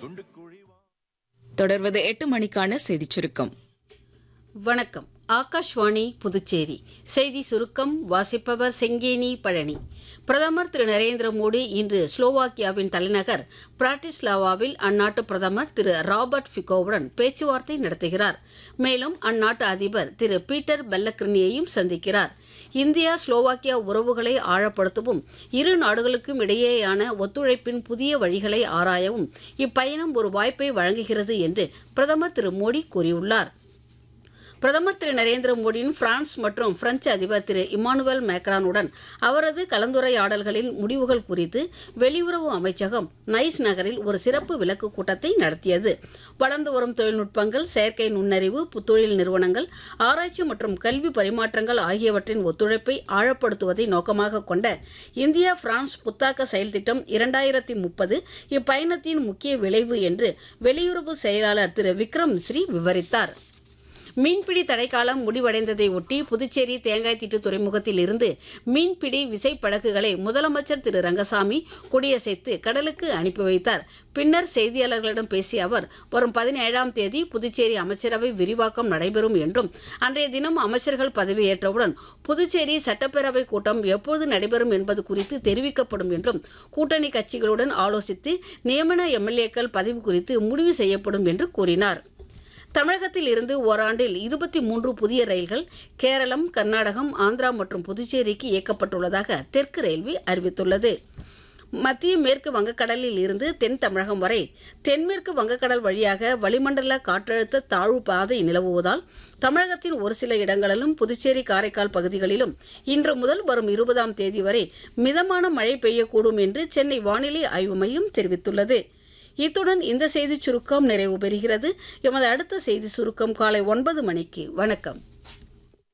தொடர்வது எட்டு மணிக்கான செய்திச் சுருக்கம் வணக்கம் ஆகாஷ்வாணி புதுச்சேரி செய்தி சுருக்கம் வாசிப்பவர் செங்கேனி பழனி பிரதமர் திரு நரேந்திர மோடி இன்று ஸ்லோவாக்கியாவின் தலைநகர் பிராட்டிஸ்லாவாவில் அந்நாட்டு பிரதமர் திரு ராபர்ட் ஃபிகோவுடன் பேச்சுவார்த்தை நடத்துகிறார் மேலும் அந்நாட்டு அதிபர் திரு பீட்டர் பெல்லக்ரினியையும் சந்திக்கிறார் இந்தியா ஸ்லோவாக்கியா உறவுகளை ஆழப்படுத்தவும் இரு நாடுகளுக்கும் இடையேயான ஒத்துழைப்பின் புதிய வழிகளை ஆராயவும் இப்பயணம் ஒரு வாய்ப்பை வழங்குகிறது என்று பிரதமர் திரு மோடி கூறியுள்ளார் பிரதமர் திரு நரேந்திர மோடியின் பிரான்ஸ் மற்றும் பிரெஞ்சு அதிபர் திரு இமானுவேல் மேக்ரானுடன் அவரது கலந்துரையாடல்களின் முடிவுகள் குறித்து வெளியுறவு அமைச்சகம் நைஸ் நகரில் ஒரு சிறப்பு விளக்கு கூட்டத்தை நடத்தியது வளர்ந்து வரும் தொழில்நுட்பங்கள் செயற்கை நுண்ணறிவு புத்தொழில் நிறுவனங்கள் ஆராய்ச்சி மற்றும் கல்வி பரிமாற்றங்கள் ஆகியவற்றின் ஒத்துழைப்பை ஆழப்படுத்துவதை நோக்கமாக கொண்ட இந்தியா பிரான்ஸ் புத்தாக்க செயல் திட்டம் இரண்டாயிரத்தி முப்பது இப்பயணத்தின் முக்கிய விளைவு என்று வெளியுறவு செயலாளர் திரு விக்ரம் மிஸ்ரி விவரித்தார் மீன்பிடி தடைக்காலம் முடிவடைந்ததை ஒட்டி புதுச்சேரி தேங்காய்த்திட்டு துறைமுகத்தில் இருந்து மீன்பிடி விசைப்படகுகளை முதலமைச்சர் திரு ரங்கசாமி கொடியசைத்து கடலுக்கு அனுப்பி வைத்தார் பின்னர் செய்தியாளர்களிடம் பேசிய அவர் வரும் பதினேழாம் தேதி புதுச்சேரி அமைச்சரவை விரிவாக்கம் நடைபெறும் என்றும் அன்றைய தினம் அமைச்சர்கள் பதவியேற்றவுடன் புதுச்சேரி சட்டப்பேரவை கூட்டம் எப்போது நடைபெறும் என்பது குறித்து தெரிவிக்கப்படும் என்றும் கூட்டணி கட்சிகளுடன் ஆலோசித்து நியமன எம்எல்ஏக்கள் பதவி குறித்து முடிவு செய்யப்படும் என்று கூறினார் தமிழகத்தில் இருந்து ஓராண்டில் இருபத்தி மூன்று புதிய ரயில்கள் கேரளம் கர்நாடகம் ஆந்திரா மற்றும் புதுச்சேரிக்கு இயக்கப்பட்டுள்ளதாக தெற்கு ரயில்வே அறிவித்துள்ளது மத்திய மேற்கு வங்கக்கடலில் இருந்து தென் தமிழகம் வரை தென்மேற்கு வங்கக்கடல் வழியாக வளிமண்டல காற்றழுத்த தாழ்வு பாதை நிலவுவதால் தமிழகத்தின் ஒரு சில இடங்களிலும் புதுச்சேரி காரைக்கால் பகுதிகளிலும் இன்று முதல் வரும் இருபதாம் தேதி வரை மிதமான மழை பெய்யக்கூடும் என்று சென்னை வானிலை ஆய்வு மையம் தெரிவித்துள்ளது இத்துடன் இந்த செய்திச் சுருக்கம் நிறைவு பெறுகிறது எமது அடுத்த செய்தி சுருக்கம் காலை ஒன்பது மணிக்கு வணக்கம்